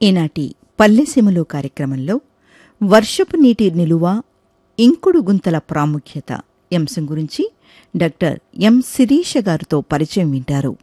ఈనాటి పల్లెసీమలు కార్యక్రమంలో వర్షపు నీటి నిలువ ఇంకుడు గుంతల ప్రాముఖ్యత అంశం గురించి డాక్టర్ ఎం శిరీష గారితో పరిచయం వింటారు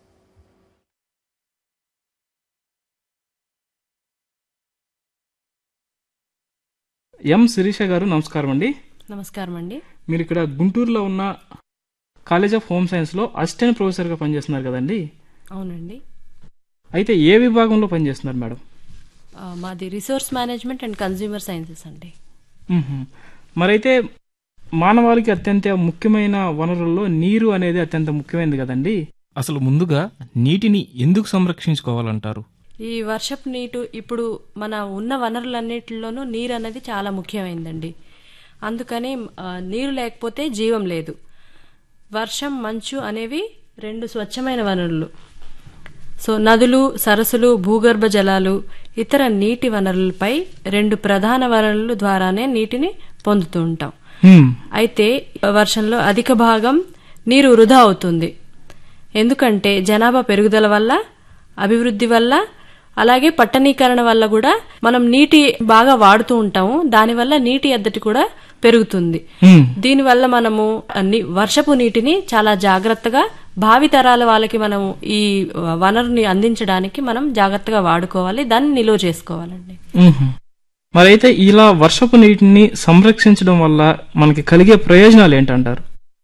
ఎం శిరీష గారు నమస్కారం అండి నమస్కారం అండి మీరు ఇక్కడ గుంటూరులో ఉన్న కాలేజ్ ఆఫ్ హోమ్ సైన్స్లో అసిస్టెంట్ ప్రొఫెసర్గా పనిచేస్తున్నారు కదండి అవునండి అయితే ఏ విభాగంలో పనిచేస్తున్నారు మేడం ఆ, మాది resource management and consumer sciences అండి మ్మ్హ. మరైతే మానవాళికి అత్యంత ముఖ్యమైన వనరుల్లో నీరు అనేది అత్యంత ముఖ్యమైనది కదండి అసలు ముందుగా నీటిని ఎందుకు సంరక్షించుకోవాలంటారు ఈ వర్షపు నీటు ఇప్పుడు మన ఉన్న వనరులన్నిటిలోనూ నీరు అనేది చాలా ముఖ్యమైనదండి అందుకని ఆ, నీరు లేకపోతే జీవం లేదు వర్షం మంచు అనేవి రెండు స్వచ్ఛమైన వనరులు సో నదులు సరస్సులు భూగర్భ జలాలు ఇతర నీటి వనరులపై రెండు ప్రధాన వనరుల ద్వారానే నీటిని పొందుతూ ఉంటాం మ్మ్. అయితే వర్షంలో అధిక భాగం నీరు వృధా అవుతుంది ఎందుకంటే జనాభా పెరుగుదల వల్ల అభివృద్ధి వల్ల అలాగే పట్టణీకరణ వల్ల కూడా మనం నీటి బాగా వాడుతూ ఉంటాము దానివల్ల నీటి ఎద్దటి కూడా పెరుగుతుంది మ్మ్. దీనివల్ల మనము అన్ని వర్షపు నీటిని చాలా జాగ్రత్తగా భావితరాల వాళ్ళకి మనం ఈ వనరుని అందించడానికి మనం జాగ్రత్తగా వాడుకోవాలి దాన్ని నిలువ చేసుకోవాలండి మ్మ్హ. మరైతే ఇలా వర్షపు నీటిని సంరక్షించడం వల్ల మనకి కలిగే ప్రయోజనాలు ఏంటంటారు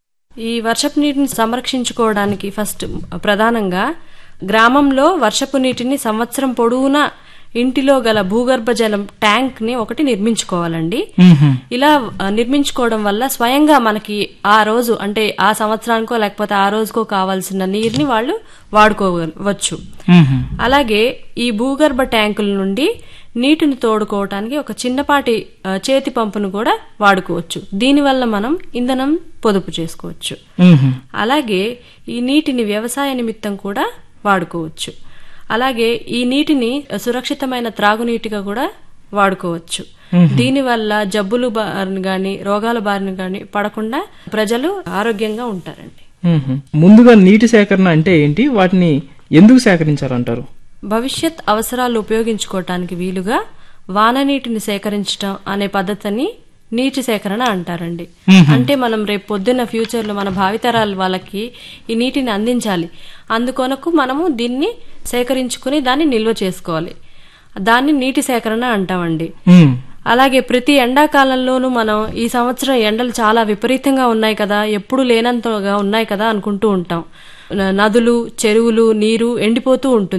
ఈ వర్షపు నీటిని సంరక్షించుకోవడానికి ఫస్ట్ ప్రధానంగా గ్రామంలో వర్షపు నీటిని సంవత్సరం పొడవునా ఇంటిలో గల భూగర్భ జలం ట్యాంక్ ని ఒకటి నిర్మించుకోవాలండి మ్మ్హ. ఇలా ఆ, నిర్మించుకోవడం వల్ల స్వయంగా మనకి ఆ రోజు అంటే ఆ సంవత్సరానికో లేకపోతే ఆ రోజుకో కావాల్సిన నీరుని వాళ్ళు వాడుకోవచ్చు మ్మ్హ. అలాగే ఈ భూగర్భ ట్యాంకుల నుండి నీటిని తోడుకోవటానికి ఒక చిన్నపాటి ఆ, చేతి పంపును కూడా వాడుకోవచ్చు దీనివల్ల మనం ఇంధనం పొదుపు చేసుకోవచ్చు మ్మ్హ. అలాగే ఈ నీటిని వ్యవసాయ నిమిత్తం కూడా వాడుకోవచ్చు అలాగే ఈ నీటిని సురక్షితమైన త్రాగునీటిగా కూడా వాడుకోవచ్చు దీనివల్ల జబ్బులు బారిన గాని రోగాల బారిన గాని పడకుండా ప్రజలు ఆరోగ్యంగా ఉంటారండి మ్మ్హ. ముందుగా నీటి సేకరణ అంటే ఏంటి వాటిని ఎందుకు సేకరించాలంటారు భవిష్యత్ అవసరాలు ఉపయోగించుకోవటానికి వీలుగా వాన నీటిని సేకరించటం అనే పద్ధతిని నీటి సేకరణ అంటారండి అంటే మనం రేపు పొద్దున్న ఫ్యూచర్ లో మన భావితరాల వాళ్ళకి ఈ నీటిని అందించాలి అందుకొనకు మనము దీన్ని సేకరించుకుని దాన్ని నిల్వ చేసుకోవాలి దాన్ని నీటి సేకరణ అంటామండి మ్మ్. అలాగే ప్రతి ఎండాకాలంలోనూ మనం ఈ సంవత్సరం ఎండలు చాలా విపరీతంగా ఉన్నాయి కదా ఎప్పుడు లేనంతగా ఉన్నాయి కదా అనుకుంటూ ఉంటాం న- నదులు చెరువులు నీరు ఎండిపోతూ ఉంటుంది